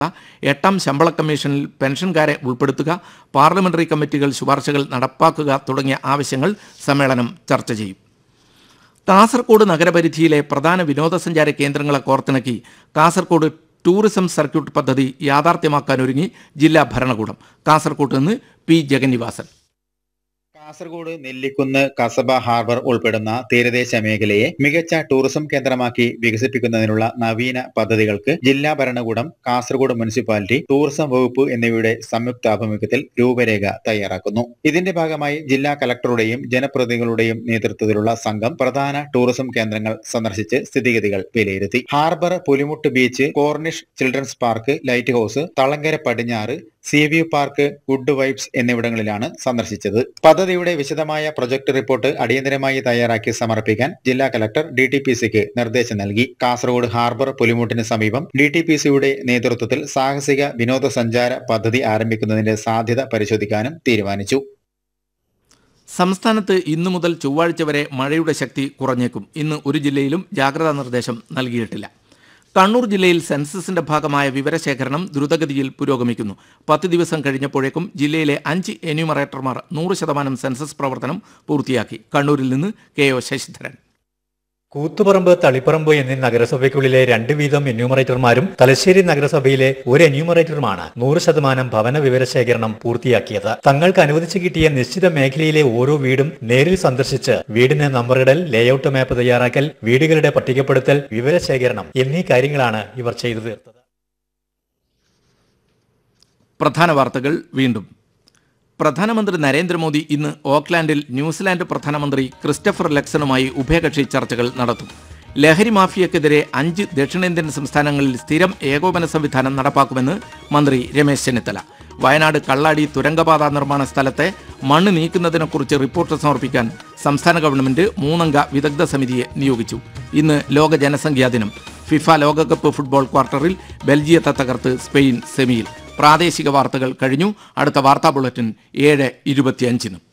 എട്ടാം ശമ്പള കമ്മീഷനിൽ പെൻഷൻകാരെ ഉൾപ്പെടുത്തുക പാർലമെന്ററി കമ്മിറ്റികൾ ശുപാർശകൾ നടപ്പാക്കുക തുടങ്ങിയ ആവശ്യങ്ങൾ സമ്മേളനം ചർച്ച ചെയ്യും കാസർഗോഡ് നഗരപരിധിയിലെ പ്രധാന വിനോദസഞ്ചാര കേന്ദ്രങ്ങളെ കോർത്തിണക്കി കാസർഗോഡ് ടൂറിസം സർക്യൂട്ട് പദ്ധതി യാഥാർത്ഥ്യമാക്കാനൊരുങ്ങി ജില്ലാ ഭരണകൂടം കാസർഗോഡ് നിന്ന് പി ജഗന്നിവാസൻ കാസർഗോഡ് നെല്ലിക്കുന്ന് കസബ ഹാർബർ ഉൾപ്പെടുന്ന തീരദേശ മേഖലയെ മികച്ച ടൂറിസം കേന്ദ്രമാക്കി വികസിപ്പിക്കുന്നതിനുള്ള നവീന പദ്ധതികൾക്ക് ജില്ലാ ഭരണകൂടം കാസർഗോഡ് മുനിസിപ്പാലിറ്റി ടൂറിസം വകുപ്പ് എന്നിവയുടെ സംയുക്താഭിമുഖ്യത്തിൽ രൂപരേഖ തയ്യാറാക്കുന്നു ഇതിന്റെ ഭാഗമായി ജില്ലാ കലക്ടറുടെയും ജനപ്രതിനിധികളുടെയും നേതൃത്വത്തിലുള്ള സംഘം പ്രധാന ടൂറിസം കേന്ദ്രങ്ങൾ സന്ദർശിച്ച് സ്ഥിതിഗതികൾ വിലയിരുത്തി ഹാർബർ പുലിമുട്ട് beach corniche children's park lighthouse Thalangara പടിഞ്ഞാറ് sea view park good vibes എന്നിവിടങ്ങളിലാണ് സന്ദർശിച്ചത് പദ്ധതിയുടെ വിശദമായ പ്രൊജക്ട് റിപ്പോർട്ട് അടിയന്തരമായി തയ്യാറാക്കി സമർപ്പിക്കാൻ ജില്ലാ കലക്ടർ ഡി ടി പി സിക്ക് നിർദ്ദേശം നൽകി കാസർഗോഡ് ഹാർബർ പുലിമുട്ടിന് സമീപം ഡി ടി പി സിയുടെ നേതൃത്വത്തിൽ സാഹസിക വിനോദസഞ്ചാര പദ്ധതി ആരംഭിക്കുന്നതിന്റെ സാധ്യത പരിശോധിക്കാനും തീരുമാനിച്ചു സംസ്ഥാനത്ത് ഇന്നു മുതൽ ചൊവ്വാഴ്ച വരെ മഴയുടെ ശക്തി കുറഞ്ഞേക്കും ഇന്ന് ഒരു ജില്ലയിലും ജാഗ്രതാ നിർദ്ദേശം നൽകിയിട്ടില്ല കണ്ണൂർ ജില്ലയിൽ സെൻസസിന്റെ ഭാഗമായ വിവരശേഖരണം ദ്രുതഗതിയിൽ പുരോഗമിക്കുന്നു പത്ത് ദിവസം കഴിഞ്ഞപ്പോഴേക്കും ജില്ലയിലെ അഞ്ച് എന്യൂമറേറ്റർമാർ നൂറ് ശതമാനം സെൻസസ് പ്രവർത്തനം പൂർത്തിയാക്കി കണ്ണൂരിൽ നിന്ന് കെ ഒ ശശിധരൻ കൂത്തുപറമ്പ് തളിപ്പറമ്പ് എന്നീ നഗരസഭയ്ക്കുള്ളിലെ രണ്ട് വീതം എന്യൂമറേറ്റർമാരും തലശ്ശേരി നഗരസഭയിലെ ഒരു എന്യൂമറേറ്ററുമാണ് നൂറ് ശതമാനം ഭവന വിവരശേഖരണം പൂർത്തിയാക്കിയത് തങ്ങൾക്ക് അനുവദിച്ചു കിട്ടിയ നിശ്ചിത മേഖലയിലെ ഓരോ വീടും നേരിൽ സന്ദർശിച്ച് വീടിന് നമ്പറിടൽ ലേഔട്ട് മാപ്പ് തയ്യാറാക്കൽ വീടുകളുടെ പട്ടികപ്പെടുത്തൽ വിവരശേഖരണം എന്നീ കാര്യങ്ങളാണ് ഇവർ ചെയ്തു തീർത്തത് പ്രധാന വാർത്തകൾ വീണ്ടും പ്രധാനമന്ത്രി നരേന്ദ്രമോദി ഇന്ന് ഓക്ലാൻഡിൽ ന്യൂസിലാൻഡ് പ്രധാനമന്ത്രി ക്രിസ്റ്റഫർ ലക്സണുമായി ഉഭയകക്ഷി ചർച്ചകൾ നടത്തും ലഹരി മാഫിയക്കെതിരെ അഞ്ച് ദക്ഷിണേന്ത്യൻ സംസ്ഥാനങ്ങളിൽ സ്ഥിരം ഏകോപന സംവിധാനം നടപ്പാക്കുമെന്ന് മന്ത്രി രമേശ് ചെന്നിത്തല വയനാട് കള്ളാടി തുരങ്കപാത നിർമ്മാണ സ്ഥലത്തെ മണ്ണ് നീക്കുന്നതിനെക്കുറിച്ച് റിപ്പോർട്ട് സമർപ്പിക്കാൻ സംസ്ഥാന ഗവൺമെന്റ് മൂന്നംഗ വിദഗ്ധ സമിതിയെ നിയോഗിച്ചു ഇന്ന് ലോക ജനസംഖ്യാ ദിനം ഫിഫ ലോകകപ്പ് ഫുട്ബോൾ ക്വാർട്ടറിൽ ബെൽജിയത്തെ തകർത്ത് സ്പെയിൻ സെമിയിൽ പ്രാദേശിക വാർത്തകൾ കഴിഞ്ഞു അടുത്ത വാർത്താ ബുള്ളറ്റിൻ ഏഴ് ഇരുപത്തിയഞ്ചിനും